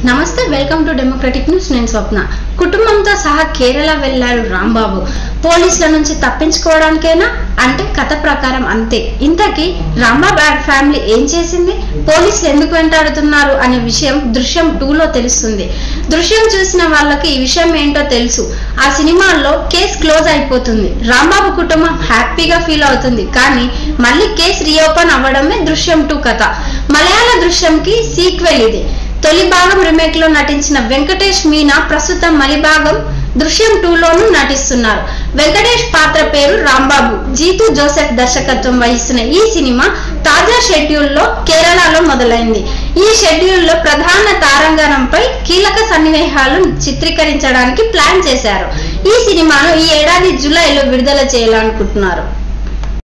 నమస్తే welcome to democratic news నేను స్వప్న కుటుంబంతో సహా కేరళ వెళ్లారు రాంబాబు పోలీసుల నుంచి తప్పించుకోవడానికైనా అంటే కథ ప్రకారం అంతే ఇంతకీ రాంబాబు అండ్ ఫ్యామిలీ ఏం చేసింది పోలీసులు ఎందుకు వెంటాడుతున్నారు అనే విషయం దృశ్యం టూలో తెలుస్తుంది దృశ్యం చూసిన వాళ్ళకి ఈ విషయం ఏంటో తెలుసు ఆ సినిమాల్లో కేసు క్లోజ్ అయిపోతుంది రాంబాబు కుటుంబం హ్యాపీగా ఫీల్ అవుతుంది కానీ మళ్ళీ కేసు రీఓపెన్ అవ్వడమే దృశ్యం టూ కథ మలయాళ దృశ్యంకి సీక్వెల్ ఇది తొలి భాగం రిమేక్ లో నటించిన వెంకటేష్ మీనా ప్రస్తుతం మలి భాగం దృశ్యం టూలోనూ నటిస్తున్నారు వెంకటేష్ పాత్ర పేరు రాంబాబు జీతు జోసెఫ్ దర్శకత్వం వహిస్తున్న ఈ సినిమా తాజా షెడ్యూల్లో కేరళలో మొదలైంది ఈ షెడ్యూల్లో ప్రధాన తారంగణంపై కీలక సన్నివేశాలు చిత్రీకరించడానికి ప్లాన్ చేశారు ఈ సినిమాను ఈ ఏడాది జూలైలో విడుదల చేయాలనుకుంటున్నారు